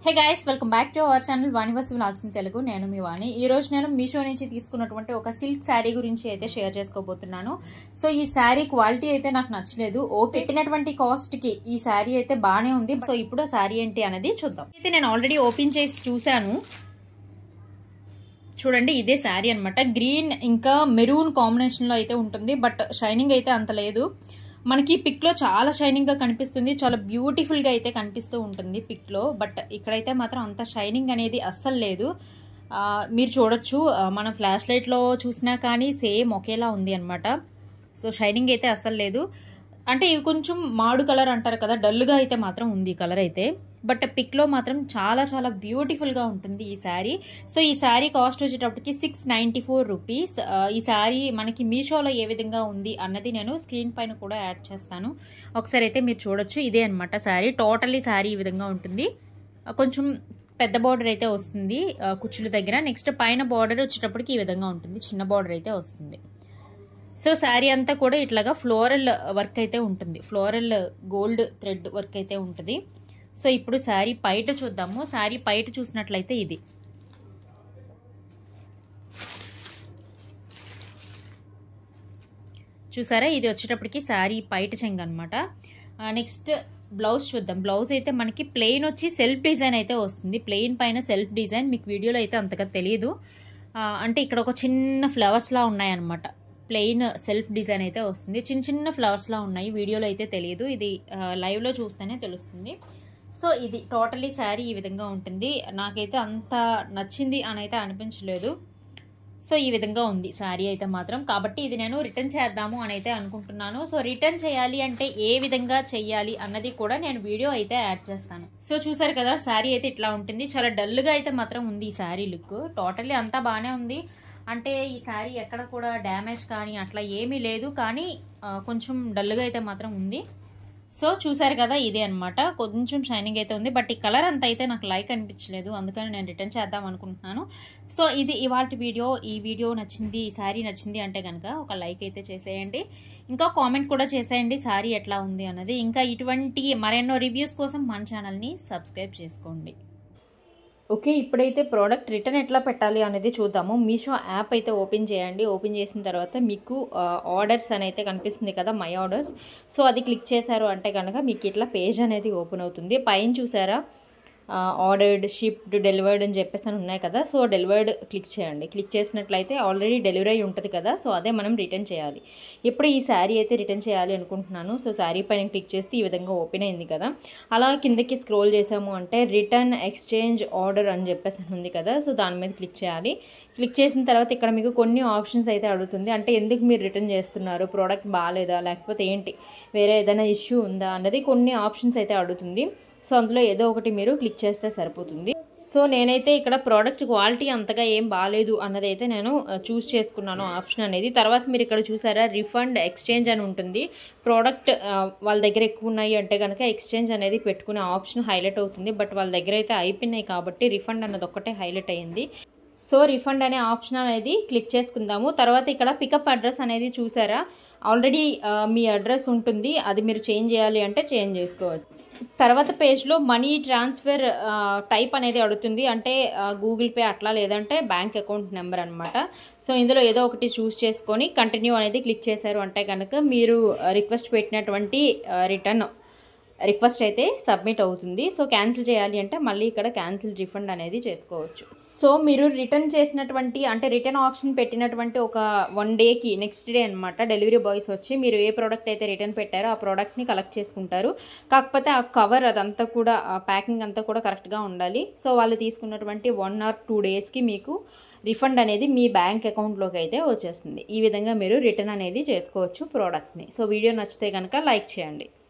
hey guys welcome back to our channel Vani Vastu vlogs in Telugu నేను మీ వాణి ఈ రోజు నేను మీషో నుంచి తీసుకున్నటువంటి ఒక సిల్క్ శారీ గురించి అయితే షేర్ చేసుకోబోతున్నాను సో ఈ శారీ క్వాలిటీ అయితే నాకు నచ్చలేదు ఓకే పెట్టినటువంటి కాస్ట్ కి ఈ శారీ అయితే బాగానే ఉంది సో ఇప్పుడు ఆ శారీ ఏంటి అనేది చూద్దాం అయితే నేను ఆల్రెడీ ఓపెన్ చేసి చూశాను చూడండి ఇదే శారీ అనమాట గ్రీన్ ఇంకా మెరూన్ కాంబినేషన్ లో అయితే ఉంటుంది బట్ షైనింగ్ అయితే అంత లేదు మనకి పిక్ లో చాలా షైనింగ్ గా కనిపిస్తుంది చాలా బ్యూటిఫుల్ గా అయితే కనిపిస్తూ ఉంటుంది పిక్ లో బట్ ఇక్కడైతే మాత్రం అంత షైనింగ్ అనేది అస్సలు లేదు ఆ, మీరు చూడొచ్చు ఆ, మనం ఫ్లాష్ లైట్ లో చూసినా కానీ సేమ్ ఒకేలా ఉంది అనమాట సో షైనింగ్ అయితే అస్సలు లేదు అంటే ఇవి కొంచెం మాడు కలర్ అంటారు కదా డల్గా అయితే మాత్రం ఉంది కలర్ అయితే బట్ పిక్లో మాత్రం చాలా చాలా బ్యూటిఫుల్గా ఉంటుంది ఈ శారీ సో ఈ శారీ కాస్ట్ వచ్చేటప్పటికి సిక్స్ నైంటీ ఫోర్ రూపీస్ ఈ శారీ మనకి మీషోలో ఏ విధంగా ఉంది అన్నది నేను స్క్రీన్ పైన కూడా యాడ్ చేస్తాను ఒకసారి అయితే మీరు చూడొచ్చు ఇదే అనమాట శారీ టోటల్లీ శారీ ఈ విధంగా ఉంటుంది ఆ, కొంచెం పెద్ద బార్డర్ అయితే వస్తుంది ఆ, కుచ్చుల దగ్గర నెక్స్ట్ పైన బార్డర్ వచ్చేటప్పటికి ఈ విధంగా ఉంటుంది చిన్న బార్డర్ అయితే వస్తుంది సో శారీ అంతా కూడా ఇట్లాగా ఫ్లోరల్ వర్క్ అయితే ఉంటుంది ఫ్లోరల్ గోల్డ్ థ్రెడ్ వర్క్ అయితే ఉంటుంది సో ఇప్పుడు శారీ పైట చూద్దాము శారీ పైట చూసినట్లయితే ఇది చూసారా ఇది వచ్చేటప్పటికి శారీ పైట చెంగ అనమాట నెక్స్ట్ బ్లౌజ్ చూద్దాం బ్లౌజ్ అయితే మనకి ప్లెయిన్ వచ్చి సెల్ఫ్ డిజైన్ అయితే వస్తుంది ప్లెయిన్ పైన సెల్ఫ్ డిజైన్ మీకు వీడియోలో అయితే అంతగా తెలియదు ఆ, అంటే ఇక్కడ ఒక చిన్న ఫ్లవర్స్లా ఉన్నాయన్నమాట ప్లెయిన్ సెల్ఫ్ డిజైన్ అయితే వస్తుంది చిన్న చిన్న ఫ్లవర్స్లా ఉన్నాయి వీడియోలో అయితే తెలియదు ఇది ఆ, లైవ్లో చూస్తేనే తెలుస్తుంది సో ఇది టోటలీ శారీ ఈ విధంగా ఉంటుంది నాకైతే అంత నచ్చింది అని అయితే అనిపించలేదు సో ఈ విధంగా ఉంది శారీ అయితే మాత్రం కాబట్టి ఇది నేను రిటర్న్ చేద్దాము అని అయితే అనుకుంటున్నాను సో రిటర్న్ చేయాలి అంటే ఏ విధంగా చెయ్యాలి అన్నది కూడా నేను వీడియో అయితే యాడ్ చేస్తాను సో చూసారు కదా శారీ అయితే ఇట్లా ఉంటుంది చాలా డల్గా అయితే మాత్రం ఉంది ఈ శారీ లుక్ టోటల్లీ అంతా బాగానే ఉంది అంటే ఈ శారీ ఎక్కడ కూడా డ్యామేజ్ కానీ అట్లా ఏమీ లేదు కానీ ఆ, కొంచెం డల్గా అయితే మాత్రం ఉంది సో చూసారు కదా ఇదే అనమాట కొంచెం షైనింగ్ అయితే ఉంది బట్ ఈ కలర్ అంత అయితే నాకు లైక్ అనిపించలేదు అందుకని నేను రిటర్న్ చేద్దాం అనుకుంటున్నాను సో ఇది ఇవాళ వీడియో ఈ వీడియో నచ్చింది ఈ శారీ నచ్చింది అంటే కనుక ఒక లైక్ అయితే చేసేయండి ఇంకా కామెంట్ కూడా చేసేయండి శారీ ఎట్లా ఉంది అన్నది ఇంకా ఇటువంటి మరెన్నో రివ్యూస్ కోసం మన ఛానల్ని సబ్స్క్రైబ్ చేసుకోండి ఓకే ఇప్పుడైతే ప్రోడక్ట్ రిటర్న్ ఎట్లా పెట్టాలి అనేది చూద్దాము మీషో యాప్ అయితే ఓపెన్ చేయండి ఓపెన్ చేసిన తర్వాత మీకు ఆర్డర్స్ అని అయితే కనిపిస్తుంది కదా మై ఆర్డర్స్ సో అది క్లిక్ చేశారు అంటే కనుక మీకు ఇట్లా పేజ్ అనేది ఓపెన్ అవుతుంది పైన చూసారా ఆర్డర్డ్ షిప్డ్ డెలివర్డ్ అని చెప్పేసి అని ఉన్నాయి కదా సో డెలివర్డ్ క్లిక్ చేయండి క్లిక్ చేసినట్లయితే ఆల్రెడీ డెలివరీ అయి ఉంటుంది కదా సో అదే మనం రిటర్న్ చేయాలి ఇప్పుడు ఈ శారీ అయితే రిటర్న్ చేయాలి అనుకుంటున్నాను సో శారీ పైన క్లిక్ చేస్తే ఈ విధంగా ఓపెన్ అయింది కదా అలా కిందకి స్క్రోల్ చేసాము అంటే రిటర్న్ ఎక్స్చేంజ్ ఆర్డర్ అని చెప్పేసి అని ఉంది కదా సో దాని మీద క్లిక్ చేయాలి క్లిక్ చేసిన తర్వాత ఇక్కడ మీకు కొన్ని ఆప్షన్స్ అయితే అడుగుతుంది అంటే ఎందుకు మీరు రిటర్న్ చేస్తున్నారు ప్రోడక్ట్ బాగాలేదా లేకపోతే ఏంటి వేరే ఏదైనా ఇష్యూ ఉందా అన్నది కొన్ని ఆప్షన్స్ అయితే అడుగుతుంది సో అందులో ఏదో ఒకటి మీరు క్లిక్ చేస్తే సరిపోతుంది సో నేనైతే ఇక్కడ ప్రోడక్ట్ క్వాలిటీ అంతగా ఏం బాగాలేదు అన్నది అయితే నేను చూస్ చేసుకున్నాను ఆప్షన్ అనేది తర్వాత మీరు ఇక్కడ చూసారా రిఫండ్ ఎక్స్చేంజ్ అని ఉంటుంది ప్రోడక్ట్ వాళ్ళ దగ్గర ఎక్కువ ఉన్నాయి అంటే కనుక ఎక్స్చేంజ్ అనేది పెట్టుకునే ఆప్షన్ హైలైట్ అవుతుంది బట్ వాళ్ళ దగ్గర అయితే అయిపోయినాయి కాబట్టి రిఫండ్ అన్నది ఒక్కటే హైలైట్ అయ్యింది సో రిఫండ్ అనే ఆప్షన్ అనేది క్లిక్ చేసుకుందాము తర్వాత ఇక్కడ పికప్ అడ్రస్ అనేది చూసారా ఆల్రెడీ మీ అడ్రస్ ఉంటుంది అది మీరు చేంజ్ చేయాలి అంటే చేంజ్ చేసుకోవచ్చు తర్వాత పేజ్లో మనీ ట్రాన్స్ఫర్ టైప్ అనేది అడుగుతుంది అంటే గూగుల్ పే అట్లా లేదంటే బ్యాంక్ అకౌంట్ నెంబర్ అనమాట సో ఇందులో ఏదో ఒకటి చూస్ చేసుకొని కంటిన్యూ అనేది క్లిక్ చేశారు అంటే కనుక మీరు రిక్వెస్ట్ పెట్టినటువంటి రిటర్న్ రిక్వెస్ట్ అయితే సబ్మిట్ అవుతుంది సో క్యాన్సిల్ చేయాలి అంటే మళ్ళీ ఇక్కడ క్యాన్సిల్ రిఫండ్ అనేది చేసుకోవచ్చు సో మీరు రిటర్న్ చేసినటువంటి అంటే రిటర్న్ ఆప్షన్ పెట్టినటువంటి ఒక వన్ డేకి నెక్స్ట్ డే అనమాట డెలివరీ బాయ్స్ వచ్చి మీరు ఏ ప్రోడక్ట్ అయితే రిటర్న్ పెట్టారో ఆ ప్రోడక్ట్ని కలెక్ట్ చేసుకుంటారు కాకపోతే ఆ కవర్ అదంతా కూడా ఆ ప్యాకింగ్ అంతా కూడా కరెక్ట్గా ఉండాలి సో వాళ్ళు తీసుకున్నటువంటి వన్ ఆర్ టూ డేస్కి మీకు రిఫండ్ అనేది మీ బ్యాంక్ అకౌంట్లోకి అయితే వచ్చేస్తుంది ఈ విధంగా మీరు రిటర్న్ అనేది చేసుకోవచ్చు ప్రోడక్ట్ని సో వీడియో నచ్చితే కనుక లైక్ చేయండి